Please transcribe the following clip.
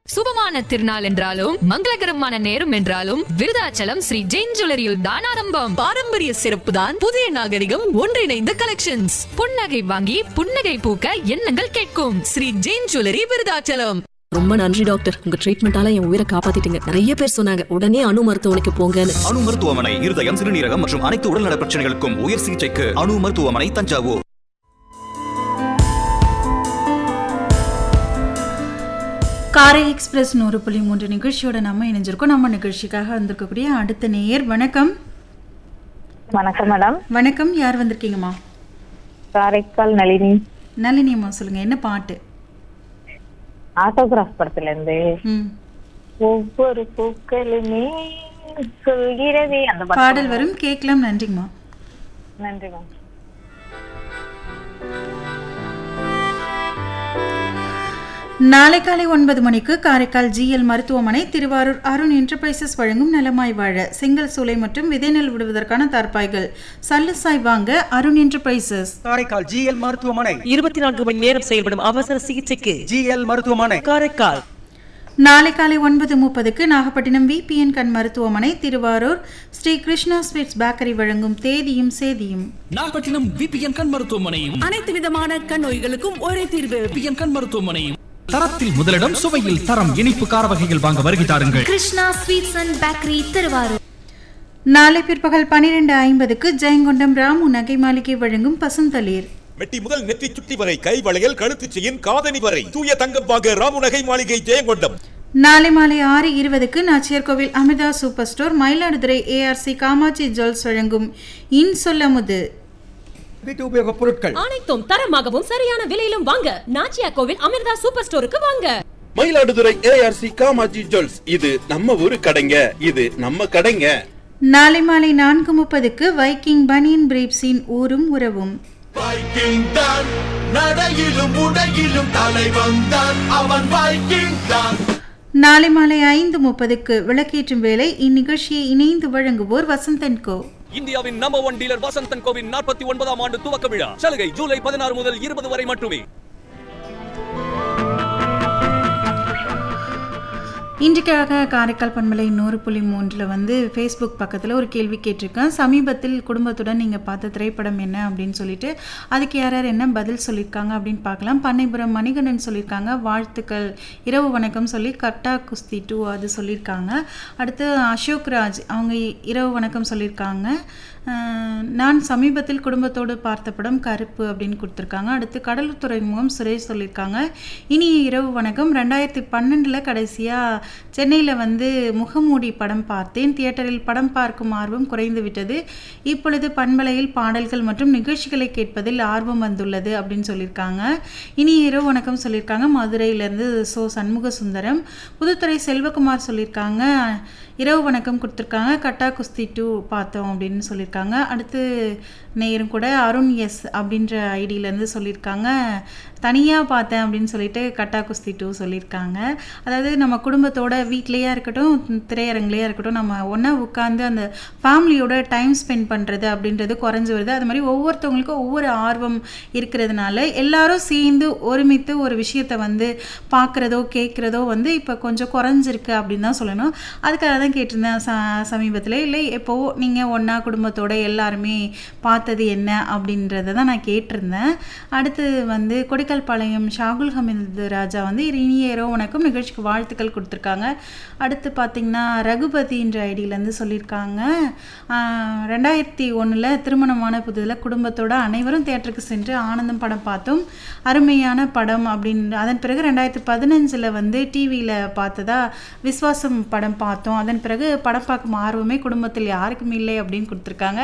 சுபமான திருநாள் என்றாலும் மங்களகரமான நேரம் என்றாலும் விருதாச்சலம் ஸ்ரீ ஜெயின் ஜுவல்லரியில் தான் ஆரம்பம் பாரம்பரிய சிறப்பு தான் புதிய நாகரிகம் ஒன்றிணைந்த கலெக்ஷன்ஸ் புன்னகை வாங்கி புன்னகை பூக்க எண்ணங்கள் கேட்கும் ஸ்ரீ ஜெயின் ஜுவல்லரி விருதாச்சலம் ரொம்ப நன்றி டாக்டர் உங்க ட்ரீட்மெண்டால என் உயிரை காப்பாத்திட்டீங்க நிறைய பேர் சொன்னாங்க உடனே அணு மருத்துவமனைக்கு போங்கன்னு அணு மருத்துவமனை இருதயம் சிறுநீரகம் மற்றும் அனைத்து உடல்நல பிரச்சனைகளுக்கும் உயர் சிகிச்சைக்கு அணு மருத்துவமனை தஞ்சாவூர் காரை எக்ஸ்பிரஸ் நூறு புள்ளி மூன்று நிகழ்ச்சியோட நம்ம இணைஞ்சிருக்கோம் நம்ம நிகழ்ச்சிக்காக வந்திருக்கக்கூடிய அடுத்த நேயர் வணக்கம் வணக்கம் மேடம் வணக்கம் யார் வந்திருக்கீங்கம்மா காரைக்கால் நளினி நளினி அம்மா சொல்லுங்க என்ன பாட்டு ஆட்டோகிராஃப் படத்துல இருந்து ம் ஒவ்வொரு பூக்களுமே சொல்கிறதே அந்த படம். பாடல் வரும் கேட்கலாம் நன்றிங்கம்மா நன்றி மேம் நாளை காலை ஒன்பது மணிக்கு காரைக்கால் ஜிஎல் மருத்துவமனை திருவாரூர் அருண் என்டர்பிரைசஸ் வழங்கும் நலமாய் வாழ செங்கல் சூளை மற்றும் விதைநெல் விடுவதற்கான தார்பாய்கள் சல்லுசாய் வாங்க அருண் என்டர்பிரைசஸ் காரைக்கால் ஜிஎல் மருத்துவமனை இருபத்தி நான்கு மணி நேரம் செயல்படும் அவசர சிகிச்சைக்கு ஜிஎல் மருத்துவமனை காரைக்கால் நாளை காலை ஒன்பது முப்பதுக்கு நாகப்பட்டினம் விபிஎன் கண் மருத்துவமனை திருவாரூர் ஸ்ரீ கிருஷ்ணா ஸ்வீட்ஸ் பேக்கரி வழங்கும் தேதியும் சேதியும் நாகப்பட்டினம் விபிஎன் கண் மருத்துவமனையும் அனைத்து விதமான கண் நோய்களுக்கும் ஒரே தீர்வு விபிஎன் கண் மருத்துவமனையும் தரத்தில் முதலிடம் சுவையில் தரம் இனிப்பு கார வகைகள் வாங்க வருகை தாருங்கள் Krishna sweets and bakery Thiruvarur நாளை பிற்பகல் பனிரெண்டு ஐம்பதுக்கு ஜெயங்கொண்டம் ராமு நகை மாளிகை வழங்கும் பசுந்தளிர் மெட்டி முதல் நெற்றி சுட்டி வரை கை வளையல் கழுத்து செயின் காதணி வரை தூய தங்கம் வாங்க ராமுநகை மாளிகை ஜெயங்கொண்டம் நாளை மாலை ஆறு இருபதுக்கு Nachiyar Koil Amirtha super store Mayiladuthurai ARC Kamatchi jewels வழங்கும் இன் சொல்லமுது வீட்டு உபயோகப் பொருட்கள் அனைத்தும் தரமாகவும் சரியான விலையிலும் வாங்க நாச்சியா கோவில் அமிர்தா சூப்பர் ஸ்டோருக்கு வாங்க மயிலாடுதுறை ஏஆர்சி காமாஜி ஜுவல்ஸ் இது நம்ம ஊரு கடைங்க இது நம்ம கடைங்க நாளை மாலை நான்கு முப்பதுக்கு வைக்கிங் பனியன் பிரீப்ஸின் ஊரும் உறவும் வைக்கிங் தான் நடையிலும் உடையிலும் தலை வந்தான் அவன் வைக்கிங் தான் நாளை மாலை ஐந்து முப்பதுக்கு விளக்கேற்றும் வேளை இந்நிகழ்ச்சியை இணைந்து வழங்குவோர் வசந்தன் கோ இந்தியாவின் நம்பர் ஒன் டீலர் வசந்தன் கோவின் நாற்பத்தி ஒன்பதாம் ஆண்டு துவக்க விழா சலுகை ஜூலை பதினாறு முதல் இருபது வரை மட்டுமே இன்றைக்காக காரைக்கால் பண்பலை நூறு புள்ளி மூன்றில் வந்து ஃபேஸ்புக் பக்கத்தில் ஒரு கேள்வி கேட்டிருக்கேன் சமீபத்தில் குடும்பத்துடன் நீங்கள் பார்த்த திரைப்படம் என்ன அப்படின்னு சொல்லிட்டு அதுக்கு யார் யார் என்ன பதில் சொல்லியிருக்காங்க அப்படின்னு பார்க்கலாம் பண்ணைபுரம் மணிகண்டன் சொல்லியிருக்காங்க வாழ்த்துக்கள் இரவு வணக்கம் சொல்லி கட்டா குஸ்தி டூ அது சொல்லியிருக்காங்க அடுத்து அசோக் ராஜ் அவங்க இரவு வணக்கம் சொல்லியிருக்காங்க அஹ், நான் சமீபத்தில் குடும்பத்தோடு பார்த்த படம் கருப்பு அப்படின்னு கொடுத்துருக்காங்க அடுத்து கடலூர் துறைமுகம் சுரேஷ் சொல்லியிருக்காங்க இனி இரவு வணக்கம் ரெண்டாயிரத்தி பன்னெண்டில் கடைசியாக சென்னையில் வந்து முகமூடி படம் பார்த்தேன் தியேட்டரில் படம் பார்க்கும் ஆர்வம் குறைந்து விட்டது இப்பொழுது பண்பலையில் பாடல்கள் மற்றும் நிகழ்ச்சிகளை கேட்பதில் ஆர்வம் வந்துள்ளது அப்படின்னு சொல்லியிருக்காங்க இனி இரவு வணக்கம் சொல்லியிருக்காங்க மதுரையிலேருந்து சோ சண்முக சுந்தரம் புதுத்துறை செல்வகுமார் சொல்லியிருக்காங்க இரவு வணக்கம் கொடுத்துருக்காங்க கட்டா குஸ்தி டூ பார்த்தோம் அப்படின்னு சொல்லியிருக்காங்க அடுத்து நேரும் கூட அருண் எஸ் அப்படின்ற ஐடியிலேருந்து சொல்லியிருக்காங்க தனியாக பார்த்தேன் அப்படின்னு சொல்லிட்டு கட்டா குஸ்தி டூ சொல்லியிருக்காங்க அதாவது நம்ம குடும்பத்தோட வீட்லேயே இருக்கட்டும் திரையரங்குலேயே இருக்கட்டும் நம்ம ஒன்றா உட்காந்து அந்த ஃபேமிலியோட டைம் ஸ்பெண்ட் பண்ணுறது அப்படின்றது குறைஞ்சி வருது அது மாதிரி ஒவ்வொருத்தவங்களுக்கும் ஒவ்வொரு ஆர்வம் இருக்கிறதுனால எல்லாரும் சேர்ந்து ஒருமித்து ஒரு விஷயத்தை வந்து பார்க்குறதோ கேட்குறதோ வந்து இப்போ கொஞ்சம் குறைஞ்சிருக்கு அப்படின்னு தான் சொல்லணும் அதுக்காக தான் கேட்டிருந்தேன் ச சமீபத்தில் இல்லை எப்போ நீங்கள் ஒன்றா குடும்பத்தோட எல்லாருமே பார்த்தது என்ன அப்படின்றத தான் நான் கேட்டிருந்தேன் அடுத்து வந்து கொடிக்கல்பாளையம் ஷாகுல் ஹமீது ராஜா வந்து இனிய இரவு வணக்கம் நிகழ்ச்சிக்கு வாழ்த்துக்கள் கொடுத்துருக்காங்க அடுத்து பார்த்திங்கன்னா ரகுபதின்ற ஐடியிலேருந்து சொல்லியிருக்காங்க ஆஹ், ரெண்டாயிரத்தி ஒன்றில் திருமணமான புதுதில் குடும்பத்தோட அனைவரும் தேட்டருக்கு சென்று ஆனந்தம் படம் பார்த்தோம் அருமையான படம் அப்படின்னு அதன் பிறகு ரெண்டாயிரத்தி பதினஞ்சில் வந்து டிவியில் பார்த்ததா விஸ்வாசம் படம் பார்த்தோம் அதன் பிறகு படம் பார்க்கும் ஆர்வமே குடும்பத்தில் யாருக்கும் இல்லை அப்படின்னு கொடுத்துருக்காங்க